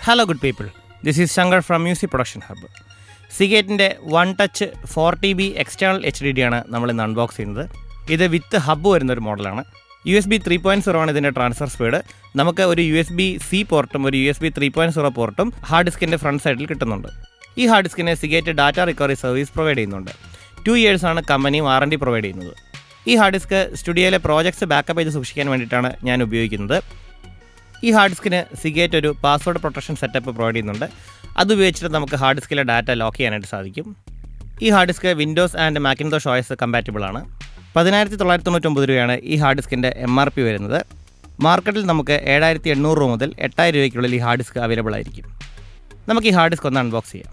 hello good people this is Shankar from music production hub സിഗേറ്റിൻ്റെ one touch four T B external H D D ആണ് നമ്മൾ ഇന്ന് unbox ചെയ്യുന്നത് ഇത് വിത്ത് hub വരുന്ന ഒരു മോഡലാണ് U S B three point zero ആണ് ഇതിൻ്റെ ട്രാൻസ്ഫർ സ്പീഡ് നമുക്ക് ഒരു യു എസ് ബി സി പോർട്ടും ഒരു U S B three point zero പോർട്ടും ഹാർഡ് ഡിസ്കിൻ്റെ ഫ്രണ്ട് സൈഡിൽ കിട്ടുന്നുണ്ട് ഈ ഹാർഡ് ഡിസ്കിന് Seagate data recovery service provide ചെയ്യുന്നുണ്ട് ടു ഇയേഴ്സാണ് കമ്പനി വാറണ്ടി പ്രൊവൈഡ് ചെയ്യുന്നത് ഈ ഹാർഡ് ഡിസ്ക് സ്റ്റുഡിയോയിലെ പ്രോജക്ട്സ് ബാക്കപ്പ് ചെയ്ത് സൂക്ഷിക്കാൻ വേണ്ടിയിട്ടാണ് ഞാൻ ഉപയോഗിക്കുന്നത് ഈ ഹാർഡ് ഡിസ്കിന് സിഗേറ്റ് ഒരു പാസ്വേഡ് പ്രൊട്ടക്ഷൻ സെറ്റപ്പ് പ്രൊവൈഡ് ചെയ്യുന്നുണ്ട് അത് ഉപയോഗിച്ചിട്ട് നമുക്ക് ഹാർഡ് ഡിസ്കിലെ ഡാറ്റ ലോക്ക് ചെയ്യാനായിട്ട് സാധിക്കും ഈ hard disk Windows and Macintosh OS compatible ആണ് പതിനായിരത്തി തൊള്ളായിരത്തി തൊണ്ണൂറ്റൊമ്പത് രൂപയാണ് ഈ ഹാർഡ് ഡിസ്കിൻ്റെ എം ആർ പി വരുന്നത് മാർക്കറ്റിൽ നമുക്ക് ഏഴായിരത്തി എണ്ണൂറ് രൂപ മുതൽ എട്ടായിരം രൂപയ്ക്കുള്ളിൽ ഈ ഹാർഡ് ഡിസ്ക് അവൈലബിൾ ആയിരിക്കും നമുക്ക് ഈ ഹാർഡ് ഡിസ്ക് ഒന്ന് അൺബോക്സ് ചെയ്യാം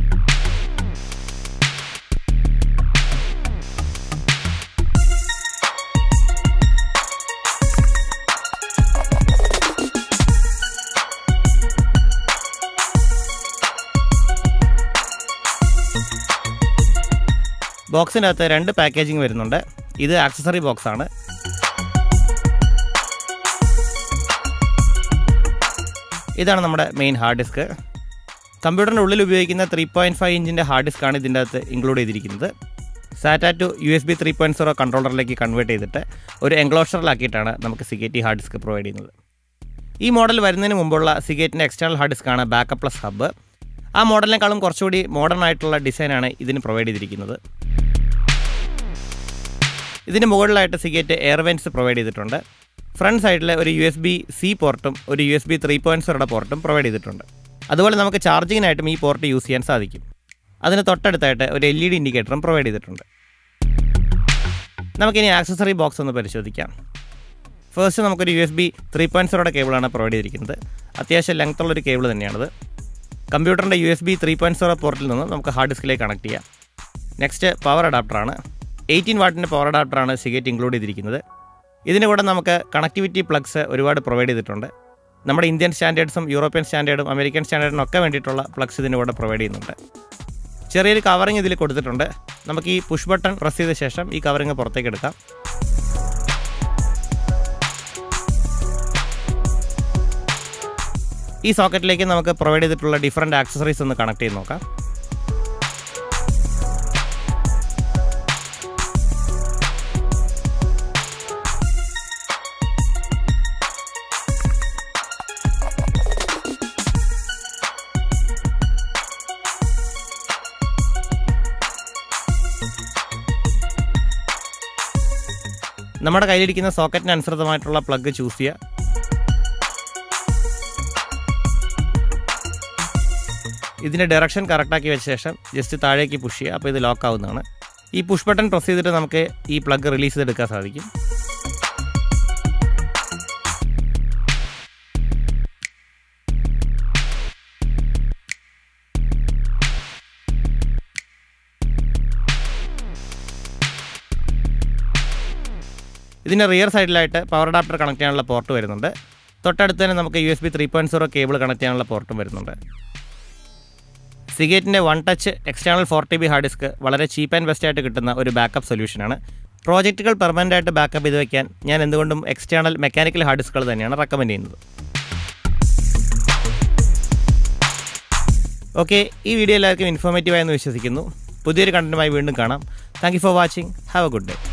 ബോക്സിൻ്റെ അകത്ത് രണ്ട് പാക്കേജിങ് വരുന്നുണ്ട് ഇത് ആക്സസറി ബോക്സ് ആണ് ഇതാണ് നമ്മുടെ മെയിൻ ഹാർഡ് ഡിസ്ക് കമ്പ്യൂട്ടറിൻ്റെ ഉള്ളിൽ ഉപയോഗിക്കുന്ന ത്രീ പോയിൻറ്റ് ഫൈവ് ഇഞ്ചിൻ്റെ ഹാർഡ് ഡിസ്ക് ആണ് ഇതിൻ്റെ അകത്ത് ഇൻക്ലൂഡ് ചെയ്തിരിക്കുന്നത് SATA to U S B three point zero കൺട്രോളറിലേക്ക് കൺവേർട്ട് ചെയ്തിട്ട് ഒരു എൻക്ലോഷറിലാക്കിയിട്ടാണ് നമുക്ക് സിഗേറ്റ് ഹാർഡ് ഡിസ്ക് പ്രൊവൈഡ് ചെയ്യുന്നത് ഈ മോഡൽ വരുന്നതിന് മുമ്പുള്ള സിഗേറ്റിൻ്റെ എക്സ്റ്റേണൽ ഹാർഡ് ഡിസ്ക്കാണ് ബാക്കപ്പ് പ്ലസ് ഹബ്ബ് ആ മോഡലിനേക്കാളും കുറച്ചുകൂടി മോഡേൺ ആയിട്ടുള്ള ഡിസൈനാണ് ഇതിന് പ്രൊവൈഡ് ചെയ്തിരിക്കുന്നത് ഇതിന് മുകളിലായിട്ട് സിഗേറ്റ് എയർവെൻസ് പ്രൊവൈഡ് ചെയ്തിട്ടുണ്ട് ഫ്രണ്ട് സൈഡിൽ ഒരു യു എസ് ബി സി പോർട്ടും ഒരു U S B three point സീറോയുടെ പോർട്ടും പ്രൊവൈഡ് ചെയ്തിട്ടുണ്ട് അതുപോലെ നമുക്ക് ചാർജിങ്ങിനായിട്ടും ഈ പോർട്ട് യൂസ് ചെയ്യാൻ സാധിക്കും അതിന് തൊട്ടടുത്തായിട്ട് ഒരു എൽ ഇ ഡി ഇൻഡിക്കേറ്ററും പ്രൊവൈഡ് ചെയ്തിട്ടുണ്ട് നമുക്കിനി ആക്സസറി ബോക്സ് ഒന്ന് പരിശോധിക്കാം ഫസ്റ്റ് നമുക്കൊരു U S B three point സീറോയുടെ കേബിളാണ് പ്രൊവൈഡ് ചെയ്തിരിക്കുന്നത് അത്യാവശ്യം ലെങ്ത് ഉള്ളൊരു കേബിൾ തന്നെയാണത് കമ്പ്യൂട്ടറിൻ്റെ U S B three point zero പോർട്ടിൽ നിന്ന് നമുക്ക് ഹാർഡ് ഡിസ്കിലേക്ക് കണക്ട് ചെയ്യാം നെക്സ്റ്റ് പവർ അഡാപ്റ്ററാണ് എയ്റ്റീൻ വാട്ടിൻ്റെ പവർ അഡാപ്റ്ററാണ് സിഗേറ്റ് ഇൻക്ലൂഡ് ചെയ്തിരിക്കുന്നത് ഇതിന് കൂടെ നമുക്ക് കണക്ടിവിറ്റി പ്ലഗ്സ് ഒരുപാട് പ്രൊവൈഡ് ചെയ്തിട്ടുണ്ട് നമ്മുടെ ഇന്ത്യൻ സ്റ്റാൻഡേർഡ്സും യൂറോപ്യൻ സ്റ്റാൻഡേർഡും അമേരിക്കൻ സ്റ്റാൻഡേർഡിനും ഒക്കെ വേണ്ടിയിട്ടുള്ള പ്ലഗ്സ് ഇതിന് കൂടെ പ്രൊവൈഡ് ചെയ്യുന്നുണ്ട് ചെറിയൊരു കവറിങ് ഇതിൽ കൊടുത്തിട്ടുണ്ട് നമുക്ക് ഈ പുഷ് ബട്ടൺ പ്രസ് ചെയ്ത ശേഷം ഈ കവറിങ് പുറത്തേക്ക് എടുക്കാം ഈ സോക്കറ്റിലേക്ക് നമുക്ക് പ്രൊവൈഡ് ചെയ്തിട്ടുള്ള ഡിഫറെൻറ്റ് ആക്സസറീസ് ഒന്ന് കണക്ട് ചെയ്ത് നോക്കാം നമ്മുടെ കയ്യിലിരിക്കുന്ന സോക്കറ്റിന് അനുസൃതമായിട്ടുള്ള പ്ലഗ് ചൂസ് ചെയ്യുക ഇതിൻ്റെ ഡയറക്ഷൻ കറക്റ്റാക്കി വെച്ച ശേഷം ജസ്റ്റ് താഴേക്ക് പുഷ് ചെയ്യുക അപ്പോൾ ഇത് ലോക്ക് ആവുന്നതാണ് ഈ പുഷ് ബട്ടൺ പ്രസ് ചെയ്തിട്ട് നമുക്ക് ഈ പ്ലഗ് റിലീസ് ചെയ്തെടുക്കാൻ സാധിക്കും ഇതിൻ്റെ റിയർ സൈഡിലായിട്ട് പവർ അഡാപ്റ്റർ കണക്ട് ചെയ്യാനുള്ള പോർട്ട് വരുന്നുണ്ട് തൊട്ടടുത്ത് തന്നെ നമുക്ക് U S B three point zero cable connect ചെയ്യാനുള്ള പോർട്ടും വരുന്നുണ്ട് സിഗേറ്റിൻ്റെ one touch external four T B hard disk വളരെ ചീപ്പ് ആൻഡ് ബെസ്റ്റ് ആയിട്ട് കിട്ടുന്ന ഒരു ബാക്കപ്പ് സൊല്യൂഷനാണ് പ്രോജക്റ്റുകൾ പെർമനൻ്റ് ആയിട്ട് ബാക്കപ്പ് ചെയ്ത് വയ്ക്കാൻ ഞാൻ എന്തുകൊണ്ടും എക്സ്റ്റേണൽ മെക്കാനിക്കൽ ഹാർഡ് ഡിസ്കുകൾ തന്നെയാണ് റെക്കമെൻഡ് ചെയ്യുന്നത് ഓക്കെ ഈ വീഡിയോ എല്ലാവർക്കും ഇൻഫോർമേറ്റീവ് ആയെന്ന് വിശ്വസിക്കുന്നു പുതിയൊരു കണ്ടന്റുമായി വീണ്ടും കാണാം thank you for watching have a good day